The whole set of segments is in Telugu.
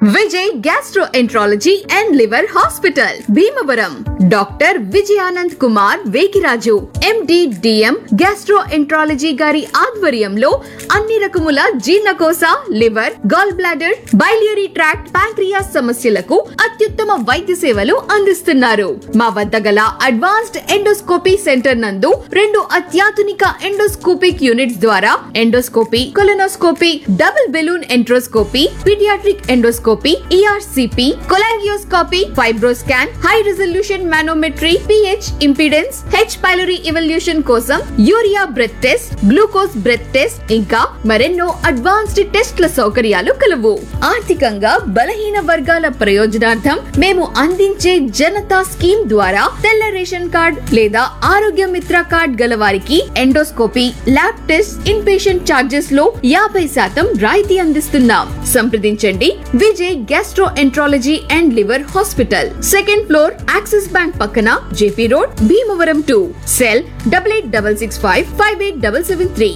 Vijay gastroenterology and liver hospital Bhimavaram doctor Vijayanand Kumar Vekiraju MD DM gastroenterology గారి ఆధ్వర్యంలో అన్ని రకముల జీర్ణకోశ liver gallbladder biliary tract pancreas సమస్యలకు అత్యుత్తమ వైద్య సేవలు అందిస్తున్నారు మా వద్ద గల అడ్వాన్స్డ్ ఎండోస్కోపీ సెంటర్ నందు రెండు అత్యాధునిక ఎండోస్కోపిక్ యూనిట్స్ ద్వారా endoscopy colonoscopy double balloon enteroscopy paediatric endoscopy ERCP cholangioscopy fibroscan high resolution manometry pH impedance H pylori evaluation కోసం urea breath test glucose breath test ఇంకా మరెన్నో అడ్వాన్స్డ్ టెస్ట్ల సౌకర్యాలు కలవు ఆర్థికంగా బలహీన వర్గాల ప్రయోజనార్థం మేము అందించే జనతా స్కీమ్ ద్వారా తెల్ల రేషన్ కార్డ్ లేదా ఆరోగ్య మిత్ర కార్డ్ గల వారికి endoscopy lab test inpatient charges లో యాభై శాతం రాయితీ అందిస్తున్నాం సంప్రదించండి Vijay gastroenterology and liver hospital second floor Axis bank పక్కన JP road Bhimavaram two cell double eight double six five five eight double seven three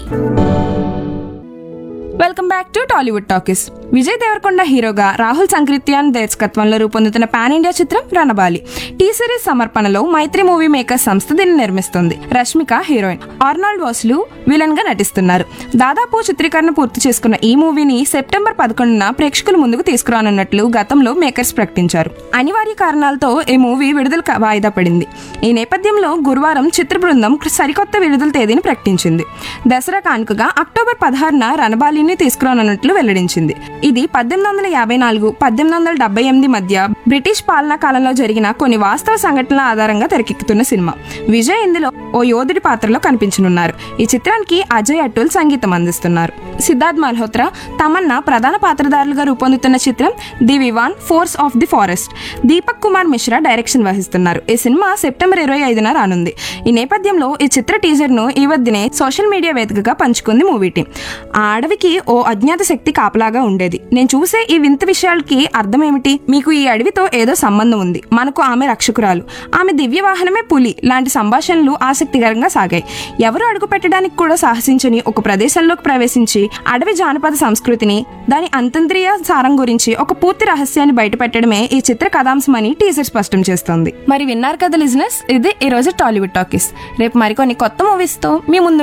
welcome back to Tollywood talkies Vijay Deverakonda హీరోగా రాహుల్ సంకృత్యాన్ దర్శకత్వంలో రూపొందుతున్న పాన్ ఇండియా చిత్రం రణబాలి టీ సిరీస్ సమర్పణలో మైత్రి మూవీ మేకర్ సంస్థ దీన్ని నిర్మిస్తుంది Rashmika heroine Arnold Vosloo villain గా నటిస్తున్నారు దాదాపు చిత్రీకరణ పూర్తి చేసుకున్న ఈ మూవీని సెప్టెంబర్ పదకొండున ప్రేక్షకుల ముందుకు తీసుకురానున్నట్లు గతంలో మేకర్స్ ప్రకటించారు అనివార్య కారణాలతో ఈ మూవీ విడుదల క- వాయిదా పడింది ఈ నేపథ్యంలో గురువారం చిత్ర బృందం సరికొత్త విడుదల తేదీని ప్రకటించింది దసరా కానుకగా అక్టోబర్ పదహారున రణబాలిని తీసుకురానున్నట్లు వెల్లడించింది ఇది పద్దెనిమిది వందల యాభై నాలుగు పద్దెనిమిది వందల డెబ్బై ఎనిమిది మధ్య బ్రిటిష్ పాలనా కాలంలో జరిగిన కొన్ని వాస్తవ సంఘటనల ఆధారంగా తెరకెక్కుతున్న సినిమా విజయ్ ఇందులో ఓ యోధుడి పాత్రలో కనిపించనున్నారు ఈ చిత్రానికి అజయ్ అటుల్ సంగీతం అందిస్తున్నారు సిద్ధార్థ్ మల్హోత్రా తమన్నా ప్రధాన పాత్రధారులుగా రూపొందుతున్న చిత్రం the Vivaan force of the forest Deepak Kumar Mishra direction వహిస్తున్నారు ఈ సినిమా సెప్టెంబర్ ఇరవై ఐదున రానుంది ఈ నేపథ్యంలో ఈ చిత్ర టీజర్ ను ఈ వద్దనే సోషల్ మీడియా వేదికగా పంచుకుంది మూవీ టీం ఆ అడవికి ఓ అజ్ఞాత శక్తి కాపలాగా ఉండేది నేను చూసే ఈ వింత విషయాలకి అర్థం ఏమిటి మీకు ఈ అడవితో ఏదో సంబంధం ఉంది మనకు ఆమె రక్షకురాలు ఆమె దివ్య వాహనమే పులి లాంటి సంభాషణలు ఆసక్తికరంగా సాగాయి ఎవరు అడుగు పెట్టడానికి కూడా సాహసించని ఒక ప్రదేశంలోకి ప్రవేశించి అడవి జానపద సంస్కృతిని దాని అంతంత్రియ సారం గురించి ఒక పూర్తి రహస్యాన్ని బయటపెట్టడమే ఈ చిత్ర కథాంశమని టీజర్ స్పష్టం చేస్తోంది మరి విన్నారు కదా లిజినెస్ ఇది ఈ రోజు టాలీవుడ్ టాకీస్ రేపు మరికొన్ని కొత్త మూవీస్ తో మీ ముందు